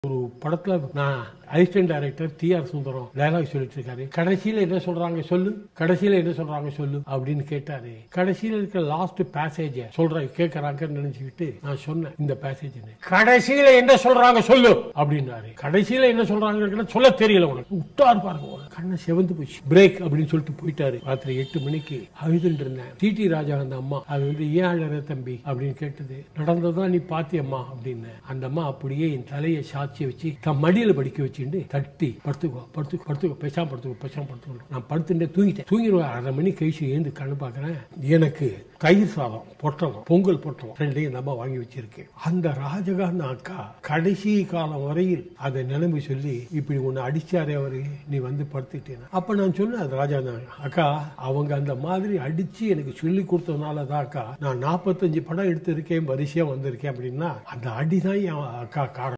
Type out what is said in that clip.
ஒரு படத்துல நான் assistant director T R Sundaram dialogue சொல்லிட்டு இருக்காரு கடைசியில என்ன சொல்றாங்க சொல்லு கடைசியில என்ன சொல்றாங்க சொல்லு அப்படின்னு கேட்டாரு கடைசியில இருக்க லாஸ்ட் பேசேஜ சொல்ற கேட்கறாங்கன்னு நினைச்சுக்கிட்டு நான் சொன்னேன் இந்த பேசேஜ் கடைசியில என்ன சொல்றாங்க சொல்லு அப்படின்னாரு கடைசியில என்ன சொல்றாங்க சொல்ல தெரியல உனக்கு விட்டாரு பாருங்க உனக்கு. கண்ணை செவந்து போச்சு பிரேக் அப்படின்னு சொல்லிட்டு போயிட்டாரு ராத்திரி எட்டு மணிக்கு அழுதுட்டு இருந்தேன் டிடி ராஜா அந்த அம்மா அது வந்து ஏன் அழற தம்பி அப்படின்னு கேட்டது நடந்ததான் நீ பாத்தியம்மா அப்படின்னு அந்த அம்மா அப்படியே என் தலையை சாட்சி வச்சு தன் மடியில படிக்க வச்சுட்டு தட்டி படுத்துக்கோ படுத்துக்கோ படுத்துக்கோ பேசாம படுத்துக்கோ பேசாம படுத்துக்கோ நான் படுத்துட்டே தூங்கிட்டேன் தூங்கிடுவேன் அரை மணி கழிச்சு எழுந்து கண்ணு பார்க்கறேன் எனக்கு தயிர் சாதம் பொட்டலம் பொங்கல் பொட்டலம் ரெண்டையும் இந்த அம்மா வாங்கி வச்சிருக்கு அந்த ராஜகாந்த அக்கா கடைசி காலம் வரையில் அதை நிலைமை சொல்லி இப்படி உன்னை அடிச்சாரே அவரு நீ வந்து படுத்துட்டேன் அப்ப நான் சொன்னேன் அது ராஜா தான் அக்கா அவங்க அந்த மாதிரி அடிச்சு எனக்கு சொல்லி கொடுத்ததுனால தான் அக்கா நான் நாற்பத்தஞ்சு படம் எடுத்திருக்கேன் வரிசையா வந்திருக்கேன் அப்படின்னா அந்த அடிதான் என் அக்கா காரணம்